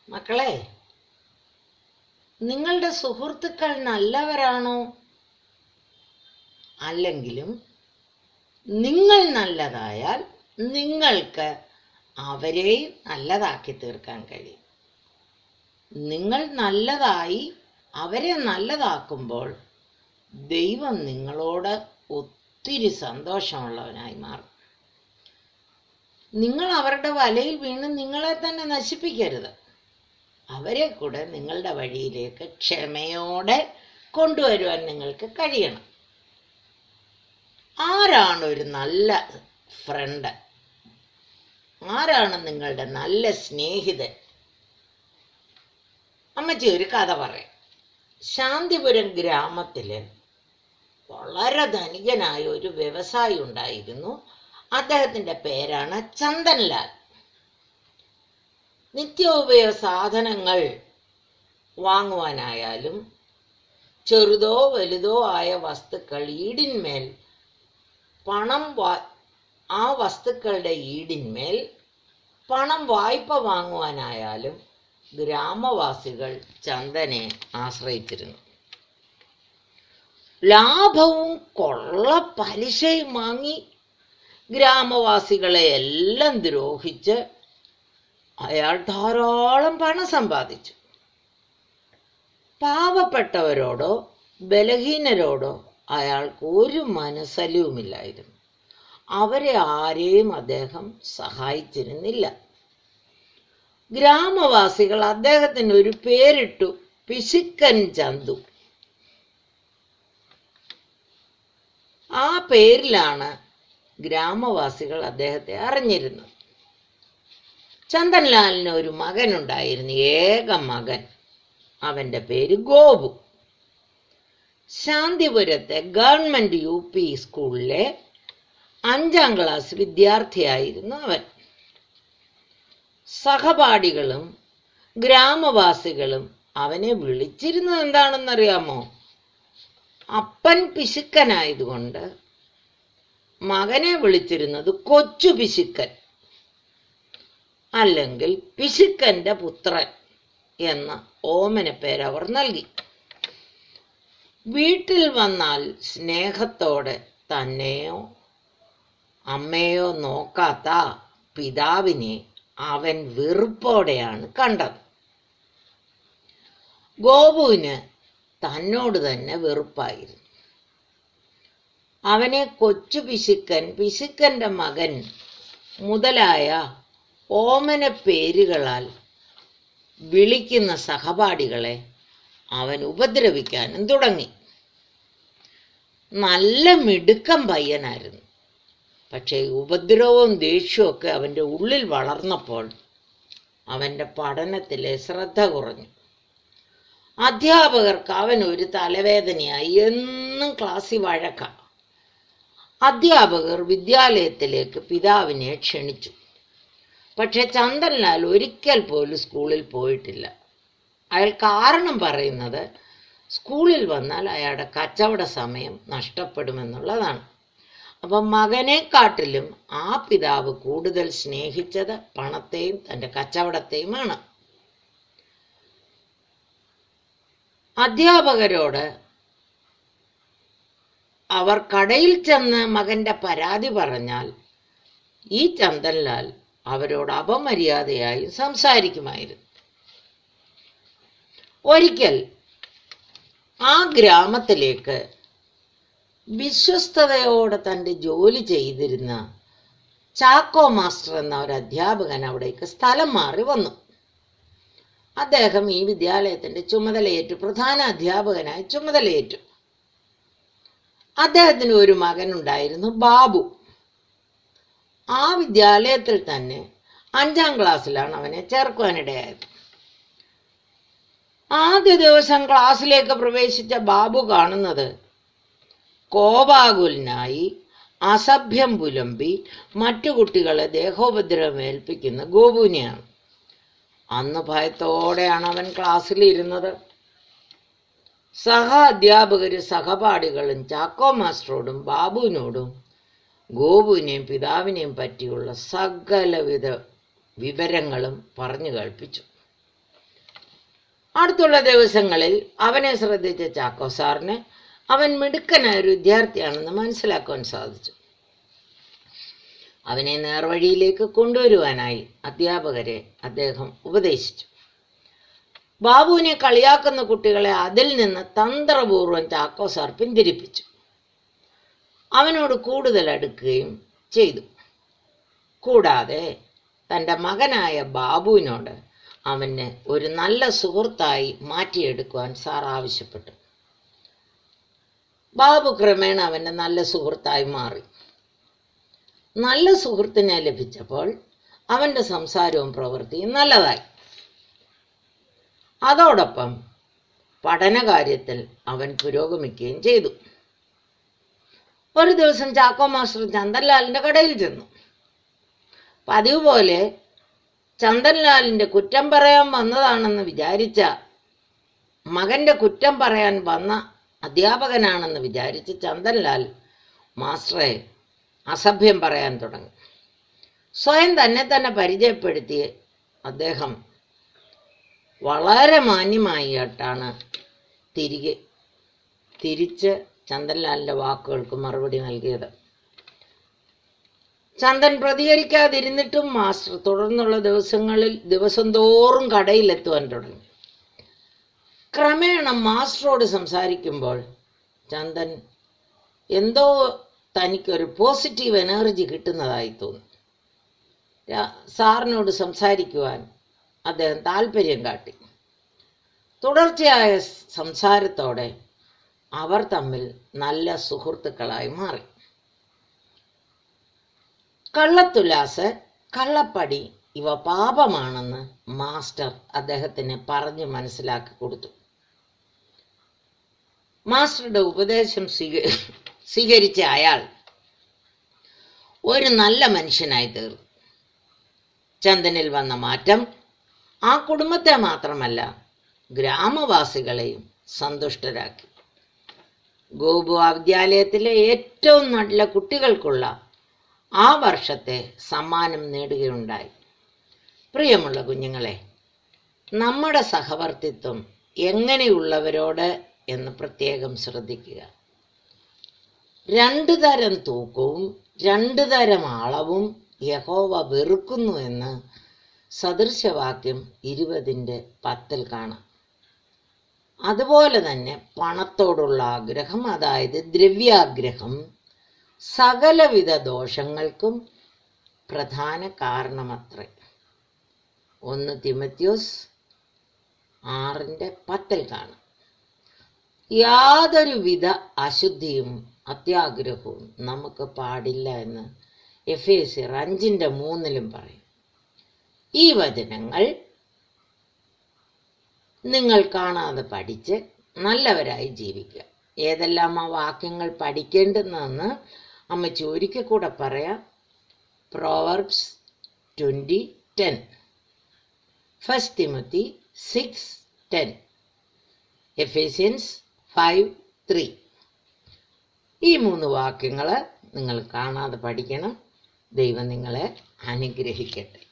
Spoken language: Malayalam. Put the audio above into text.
മക്കളെ നിങ്ങളുടെ സുഹൃത്തുക്കൾ നല്ലവരാണോ അല്ലെങ്കിലും നിങ്ങൾ നല്ലതായാൽ നിങ്ങൾക്ക് അവരെയും നല്ലതാക്കി തീർക്കാൻ കഴിയും നിങ്ങൾ നല്ലതായി അവരെ നല്ലതാക്കുമ്പോൾ ദൈവം നിങ്ങളോട് ഒത്തിരി സന്തോഷമുള്ളവനായി മാറും നിങ്ങൾ അവരുടെ വലയിൽ വീണ് നിങ്ങളെ തന്നെ നശിപ്പിക്കരുത് അവരെ കൂടെ നിങ്ങളുടെ വഴിയിലേക്ക് ക്ഷമയോടെ കൊണ്ടുവരുവാൻ നിങ്ങൾക്ക് കഴിയണം ആരാണ് ഒരു നല്ല ഫ്രണ്ട് ആരാണ് നിങ്ങളുടെ നല്ല സ്നേഹിതൻ അമ്മച്ചി ഒരു കഥ പറയാം ശാന്തിപുരം ഗ്രാമത്തില് വളരെ ധനികനായ ഒരു വ്യവസായി ഉണ്ടായിരുന്നു അദ്ദേഹത്തിന്റെ പേരാണ് ചന്ദൻലാൽ നിത്യോപയോഗ സാധനങ്ങൾ വാങ്ങുവാനായാലും ചെറുതോ വലുതോ ആയ വസ്തുക്കൾ ഈടിന്മേൽ പണം വാ- ആ വസ്തുക്കളുടെ ഈടിന്മേൽ പണം വായ്പ വാങ്ങുവാനായാലും ഗ്രാമവാസികൾ ചന്ദനെ ആശ്രയിച്ചിരുന്നു ലാഭവും കൊള്ള പലിശയും വാങ്ങി ഗ്രാമവാസികളെ എല്ലാം ദ്രോഹിച്ച് അയാൾ ധാരാളം പണം സമ്പാദിച്ചു പാവപ്പെട്ടവരോടോ ബലഹീനരോടോ അയാൾക്ക് ഒരു മനസ്സലിവുമില്ലായിരുന്നു അവരെ ആരെയും അദ്ദേഹം സഹായിച്ചിരുന്നില്ല ഗ്രാമവാസികൾ അദ്ദേഹത്തിന് ഒരു പേരിട്ടു പിശുക്കൻ ചന്തു ആ പേരിലാണ് ഗ്രാമവാസികൾ അദ്ദേഹത്തെ അറിഞ്ഞിരുന്നത് ചന്ദൻലാലിന് ഒരു മകനുണ്ടായിരുന്നു ഏക മകൻ അവന്റെ പേര് ഗോപു ശാന്തിപുരത്തെ ഗവൺമെന്റ് യു പി സ്കൂളിലെ അഞ്ചാം ക്ലാസ് വിദ്യാർത്ഥിയായിരുന്നു അവൻ സഹപാഠികളും ഗ്രാമവാസികളും അവനെ വിളിച്ചിരുന്നത് എന്താണെന്നറിയാമോ അപ്പൻ പിശുക്കനായതുകൊണ്ട് മകനെ വിളിച്ചിരുന്നത് കൊച്ചു പിശുക്കൻ അല്ലെങ്കിൽ പിശുക്കന്റെ പുത്രൻ എന്ന ഓമന പേരവർ നൽകി വീട്ടിൽ വന്നാൽ സ്നേഹത്തോടെ തന്നെയോ അമ്മയോ നോക്കാത്ത പിതാവിനെ അവൻ വെറുപ്പോടെയാണ് കണ്ടത് ഗോപുവിന് തന്നോട് തന്നെ വെറുപ്പായിരുന്നു അവനെ കൊച്ചു പിശുക്കൻ പിശുക്കന്റെ മകൻ മുതലായ ഓമന പേരുകളാൽ വിളിക്കുന്ന സഹപാഠികളെ അവൻ ഉപദ്രവിക്കാനും തുടങ്ങി നല്ല മിടുക്കം പയ്യനായിരുന്നു പക്ഷേ ഉപദ്രവവും ദേഷ്യവും ഒക്കെ അവൻ്റെ ഉള്ളിൽ വളർന്നപ്പോൾ അവൻ്റെ പഠനത്തിലെ ശ്രദ്ധ കുറഞ്ഞു അധ്യാപകർക്ക് അവൻ ഒരു തലവേദനയായി എന്നും ക്ലാസ്സിൽ വഴക്ക അധ്യാപകർ വിദ്യാലയത്തിലേക്ക് പിതാവിനെ ക്ഷണിച്ചു പക്ഷെ ചന്ദൻലാൽ ഒരിക്കൽ പോലും സ്കൂളിൽ പോയിട്ടില്ല അയാൾ കാരണം പറയുന്നത് സ്കൂളിൽ വന്നാൽ അയാളുടെ കച്ചവട സമയം നഷ്ടപ്പെടുമെന്നുള്ളതാണ് അപ്പം മകനെക്കാട്ടിലും ആ പിതാവ് കൂടുതൽ സ്നേഹിച്ചത് പണത്തെയും തൻ്റെ കച്ചവടത്തെയുമാണ് അധ്യാപകരോട് അവർ കടയിൽ ചെന്ന് മകന്റെ പരാതി പറഞ്ഞാൽ ഈ ചന്ദൻലാൽ അവരോട് അപമര്യാദയായി സംസാരിക്കുമായിരുന്നു ഒരിക്കൽ ആ ഗ്രാമത്തിലേക്ക് വിശ്വസ്തയോടെ തൻ്റെ ജോലി ചെയ്തിരുന്ന ചാക്കോ മാസ്റ്റർ എന്ന ഒരു അധ്യാപകൻ അവിടേക്ക് സ്ഥലം മാറി വന്നു അദ്ദേഹം ഈ വിദ്യാലയത്തിന്റെ ചുമതലയേറ്റു പ്രധാന അധ്യാപകനായി ചുമതലയേറ്റു അദ്ദേഹത്തിന് ഒരു മകനുണ്ടായിരുന്നു ബാബു ആ വിദ്യാലയത്തിൽ തന്നെ അഞ്ചാം ക്ലാസ്സിലാണ് അവനെ ചേർക്കുവാനിടയായത് ആദ്യ ദിവസം ക്ലാസ്സിലേക്ക് പ്രവേശിച്ച ബാബു കാണുന്നത് കോപാകുലനായി അസഭ്യം പുലമ്പി മറ്റു കുട്ടികളെ ദേഹോപദ്രവം ഏൽപ്പിക്കുന്ന ഗോപുവിനെയാണ് അന്ന് ഭയത്തോടെയാണ് അവൻ ക്ലാസ്സിൽ ഇരുന്നത് സഹ അധ്യാപകര് സഹപാഠികളും ചാക്കോ മാസ്റ്ററോടും ബാബുവിനോടും ഗോപുവിനെയും പിതാവിനെയും പറ്റിയുള്ള സകലവിധ വിവരങ്ങളും പറഞ്ഞു കേൾപ്പിച്ചു അടുത്തുള്ള ദിവസങ്ങളിൽ അവനെ ശ്രദ്ധിച്ച ചാക്കോ സാറിന് അവൻ മിടുക്കനായ ഒരു വിദ്യാർത്ഥിയാണെന്ന് മനസ്സിലാക്കുവാൻ സാധിച്ചു അവനെ നേർവഴിയിലേക്ക് കൊണ്ടുവരുവാനായി അധ്യാപകരെ അദ്ദേഹം ഉപദേശിച്ചു ബാബുവിനെ കളിയാക്കുന്ന കുട്ടികളെ അതിൽ നിന്ന് തന്ത്രപൂർവ്വം ചാക്കോ സാർ പിന്തിരിപ്പിച്ചു അവനോട് കൂടുതൽ അടുക്കുകയും ചെയ്തു കൂടാതെ തൻ്റെ മകനായ ബാബുവിനോട് അവന് ഒരു നല്ല സുഹൃത്തായി മാറ്റിയെടുക്കുവാൻ സാർ ആവശ്യപ്പെട്ടു ബാബു ക്രമേണ അവൻ്റെ നല്ല സുഹൃത്തായി മാറി നല്ല സുഹൃത്തിനെ ലഭിച്ചപ്പോൾ അവൻ്റെ സംസാരവും പ്രവൃത്തിയും നല്ലതായി അതോടൊപ്പം പഠനകാര്യത്തിൽ അവൻ പുരോഗമിക്കുകയും ചെയ്തു ഒരു ദിവസം ചാക്കോ മാസ്റ്റർ ചന്ദൻലാലിന്റെ കടയിൽ ചെന്നു പതിവ് പോലെ ചന്ദൻലാലിന്റെ കുറ്റം പറയാൻ വന്നതാണെന്ന് വിചാരിച്ച മകന്റെ കുറ്റം പറയാൻ വന്ന അധ്യാപകനാണെന്ന് വിചാരിച്ച് ചന്ദൻലാൽ മാസ്റ്ററെ അസഭ്യം പറയാൻ തുടങ്ങി സ്വയം തന്നെ തന്നെ പരിചയപ്പെടുത്തി അദ്ദേഹം വളരെ മാന്യമായിട്ടാണ് തിരികെ തിരിച്ച് ചന്ദൻലാലിന്റെ വാക്കുകൾക്ക് മറുപടി നൽകിയത് ചന്ദൻ പ്രതികരിക്കാതിരുന്നിട്ടും മാസ്റ്റർ തുടർന്നുള്ള ദിവസങ്ങളിൽ ദിവസം തോറും കടയിലെത്തുവാൻ തുടങ്ങി ക്രമേണ മാസ്റ്ററോട് സംസാരിക്കുമ്പോൾ ചന്ദൻ എന്തോ തനിക്കൊരു പോസിറ്റീവ് എനർജി കിട്ടുന്നതായി തോന്നി രാ- സാറിനോട് സംസാരിക്കുവാൻ അദ്ദേഹം താല്പര്യം കാട്ടി തുടർച്ചയായ സ് സംസാരത്തോടെ അവർ തമ്മിൽ നല്ല സുഹൃത്തുക്കളായി മാറി കള്ളത്തുലാസ് കള്ളപ്പടി ഇവ പാപമാണെന്ന് മാസ്റ്റർ അദ്ദേഹത്തിന് പറഞ്ഞു മനസ്സിലാക്കി കൊടുത്തു മാസ്റ്ററുടെ ഉപദേശം സ്വീക സ്വീകരിച്ച അയാൾ ഒരു നല്ല മനുഷ്യനായി തീർന്നു ചന്ദനിൽ വന്ന മാറ്റം ആ കുടുംബത്തെ മാത്രമല്ല ഗ്രാമവാസികളെയും സന്തുഷ്ടരാക്കി ഗോപുവ വിദ്യാലയത്തിലെ ഏറ്റവും നല്ല കുട്ടികൾക്കുള്ള ആ വർഷത്തെ സമ്മാനം നേടുകയുണ്ടായി പ്രിയമുള്ള കുഞ്ഞുങ്ങളെ നമ്മുടെ സഹവർത്തിത്വം എങ്ങനെയുള്ളവരോട് എന്ന് പ്രത്യേകം ശ്രദ്ധിക്കുക രണ്ടു തരം തൂക്കവും രണ്ടു തരം അളവും യഹോവ വെറുക്കുന്നു എന്ന് സദൃശവാക്യം ഇരുപതിൻ്റെ പത്തിൽ കാണാം അതുപോലെ തന്നെ പണത്തോടുള്ള ആഗ്രഹം അതായത് ദ്രവ്യാഗ്രഹം സകലവിധ ദോഷങ്ങൾക്കും പ്രധാന കാരണമത്രേ ഒന്ന് തിമത്യോസ് ആറിൻ്റെ പത്തിൽ കാണാം യാതൊരുവിധ അശുദ്ധിയും അത്യാഗ്രഹവും നമുക്ക് പാടില്ല എന്ന് എഫ് എ സി അഞ്ചിൻ്റെ മൂന്നിലും പറയും ഈ വചനങ്ങൾ നിങ്ങൾ കാണാതെ പഠിച്ച് നല്ലവരായി ജീവിക്കുക ഏതെല്ലാം ആ വാക്യങ്ങൾ പഠിക്കേണ്ടുന്നതെന്ന് അമ്മച്ചി ഒരിക്കൽ കൂടെ പറയാം Proverbs twenty ten first Timothy six ten Ephesians five three ഈ മൂന്ന് വാക്യങ്ങൾ നിങ്ങൾ കാണാതെ പഠിക്കണം ദൈവം നിങ്ങളെ അനുഗ്രഹിക്കട്ടെ